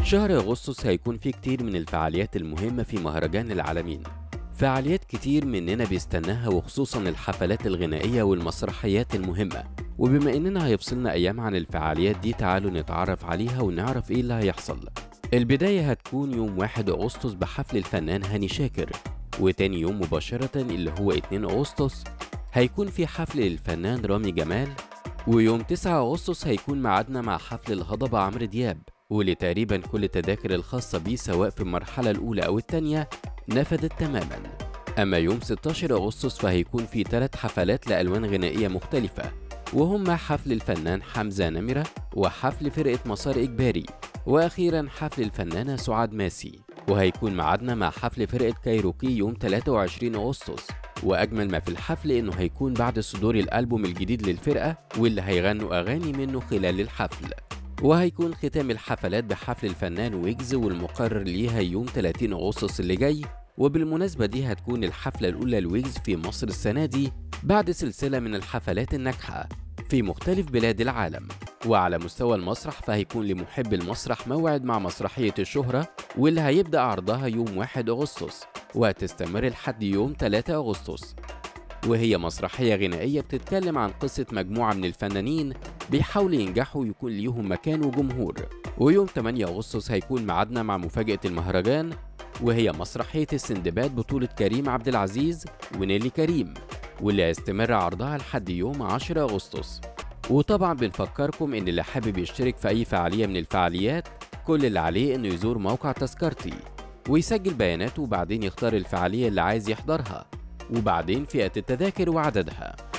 شهر أغسطس هيكون فيه كتير من الفعاليات المهمة في مهرجان العالمين فعاليات كتير مننا بيستناها وخصوصا الحفلات الغنائية والمسرحيات المهمة وبما إننا هيفصلنا أيام عن الفعاليات دي تعالوا نتعرف عليها ونعرف إيه اللي هيحصل البداية هتكون يوم 1 أغسطس بحفل الفنان هاني شاكر وتاني يوم مباشرة اللي هو 2 أغسطس هيكون في حفل للفنان رامي جمال ويوم 9 أغسطس هيكون ميعادنا مع حفل الهضبة عمرو دياب واللي تقريبا كل التذاكر الخاصة بيه سواء في المرحلة الأولى أو التانية نفذت تماما أما يوم 16 أغسطس فهيكون في ثلاث حفلات لألوان غنائية مختلفة وهما حفل الفنان حمزة نمرة وحفل فرقة مسار إجباري وأخيرا حفل الفنانة سعاد ماسي وهيكون ميعادنا مع حفل فرقة كايروكي يوم 23 أغسطس وأجمل ما في الحفل إنه هيكون بعد صدور الألبوم الجديد للفرقة واللي هيغنوا أغاني منه خلال الحفل وهيكون ختام الحفلات بحفل الفنان ويجز والمقرر ليها يوم 30 أغسطس اللي جاي وبالمناسبة دي هتكون الحفلة الأولى لويجز في مصر السنة دي بعد سلسلة من الحفلات الناجحة في مختلف بلاد العالم وعلى مستوى المسرح فهيكون لمحب المسرح موعد مع مسرحية الشهرة واللي هيبدأ عرضها يوم 1 أغسطس وهتستمر لحد يوم 3 أغسطس وهي مسرحية غنائية بتتكلم عن قصة مجموعة من الفنانين بيحاولوا ينجحوا يكون ليهم مكان وجمهور ويوم 8 أغسطس هيكون ميعادنا مع مفاجأة المهرجان وهي مسرحية السندباد بطولة كريم عبد العزيز ونيلي كريم واللي هيستمر عرضها لحد يوم 10 أغسطس وطبعا بنفكركم إن اللي حابب يشترك في أي فعالية من الفعاليات كل اللي عليه إنه يزور موقع تذكرتي ويسجل بياناته وبعدين يختار الفعالية اللي عايز يحضرها وبعدين فئة التذاكر وعددها